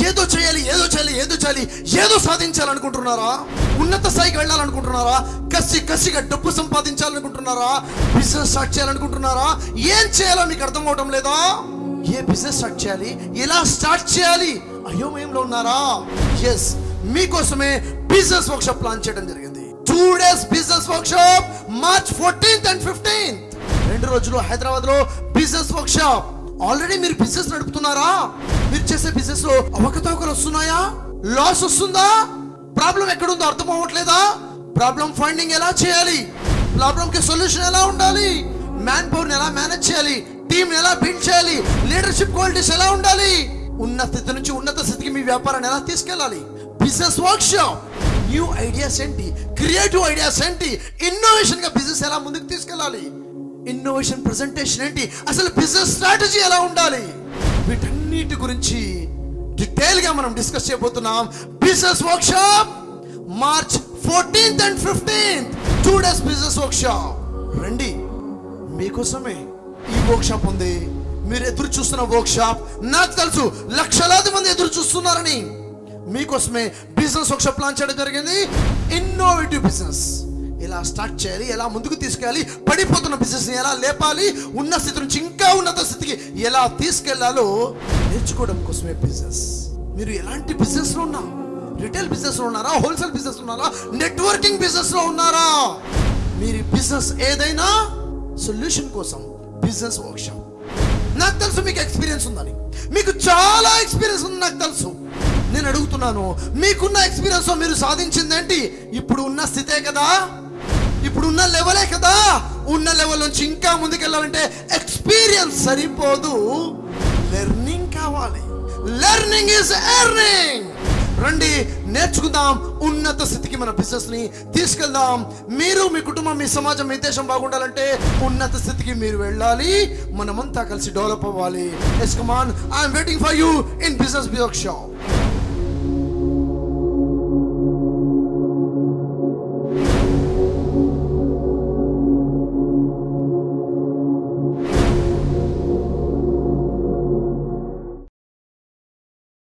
ఏదో చేయాలి ఏదో చేయాలి ఏదో చేయాలి ఏదో సాధించాలనుకుంటున్నారా ఉన్నత స్థాయికి వెళ్ళాలనుకుంటున్నారా కసి కసిగా డబ్బు సంపాదించాలనుకుంటున్నారా బిజినెస్ స్టార్ట్ చేయాలనుకుంటున్నారా ఏం చేయాలో మీకు అర్థం అవటం లేదా ఏ బిజినెస్ స్టార్ట్ చేయాలి ఎలా స్టార్ట్ చేయాలి అయోమయంలో ఉన్నారా ఎస్ మీకోసమే బిజినెస్ వర్క్షాప్ ప్లాన్ చేయడం జరిగింది two days business workshop March fourteenth and fifteenth రెండు రోజులు హైదరాబాద్ లో బిజినెస్ వర్క్షాప్ ఆల్రెడీ మీరు బిజినెస్ నడుపుతున్నారా మీరు చేసే బిజినెస్ లో అవకతవకలు వస్తున్నాయా లాస్ వస్తుందా ప్రాబ్లం ఎక్కడుందో అర్థం అవ్వట్లేదా ప్రాబ్లం ఫండింగ్ ఎలా చేయాలి ప్రాబ్లం కి సొల్యూషన్ ఎలా ఉండాలి మ్యాన్ పవర్ ఎలా మేనేజ్ చేయాలి టీం ఎలా బిల్డ్ చేయాలి లీడర్షిప్ క్వాలిటీస్ ఎలా ఉండాలి ఉన్న స్థితి నుంచి ఉన్నత స్థితికి మీ వ్యాపారాన్ని ఎలా తీసుకెళ్ళాలి business workshop new ideas ఏంటి క్రియేటివ్ ఐడియాస్ ఏంటి ఇన్నోవేషన్ గా బిజినెస్ ఎలా ముందుకు తీసుకెళ్ళాలి ఇన్నోవేషన్ ప్రెజెంటేషన్ ఏంటి అసలు బిజినెస్ స్ట్రాటజీ ఎలా ఉండాలి వీటన్నిటి గురించి డీటెయిల్ గా మనం డిస్కస్ చేయబోతున్నాం business workshop March fourteenth and fifteenth two days business workshop రండి మీకోసమే ఈ వర్క్ షాప్ ఉంది మీరు ఎదురు చూస్తున్న వర్క్ షాప్ నాకు తెలుసు లక్షలాది మంది ఎదురు చూస్తున్నారని మీకోసమే బిజినెస్ వర్క్ షాప్ ప్లాన్ చేయడం జరిగింది ఇన్నోవేటివ్ బిజినెస్ ఎలా స్టార్ట్ చేయాలి ఎలా ముందుకు తీసుకెళ్ళాలి పడిపోతున్న బిజినెస్ ఎలా లేపాలి ఉన్న స్థితి నుంచి ఇంకా ఉన్నత స్థితికి ఎలా తీసుకెళ్లాలో నేర్చుకోవడం కోసమే బిజినెస్ మీరు ఎలాంటి బిజినెస్ లో ఉన్నా రిటైల్ బిజినెస్ లో ఉన్నారా హోల్సేల్ బిజినెస్ ఉన్నారా నెట్వర్కింగ్ బిజినెస్ లో ఉన్నారా మీరు బిజినెస్ ఏదైనా సొల్యూషన్ కోసం బిజినెస్ వర్క్షాప్ నాకు తెలుసు మీకు ఎక్స్పీరియన్స్ ఉందని మీకు చాలా ఎక్స్పీరియన్స్ ఉంది నాకు తెలుసు నేను అడుగుతున్నాను మీకున్న ఎక్స్పీరియన్స్ మీరు సాధించింది ఏంటి ఇప్పుడు ఉన్న స్థితే కదా ఇప్పుడు ఉన్న లెవెలే కదా ఉన్న లెవెల్ నుంచి ఇంకా ముందుకెళ్ళాలంటే ఎక్స్పీరియన్స్ సరిపోదు లెర్నింగ్ కావాలి లెర్నింగ్ ఇస్ ఎర్నింగ్ రండి నేర్చుకుందాం ఉన్నత స్థితికి మన బిజినెస్ ని తీసుకెళ్దాం మీరు మీ కుటుంబం మీ సమాజం మీ దేశం బాగుండాలంటే ఉన్నత స్థితికి మీరు వెళ్ళాలి మనమంతా కలిసి డెవలప్ అవ్వాలి yes come on I'm waiting for you in business work shop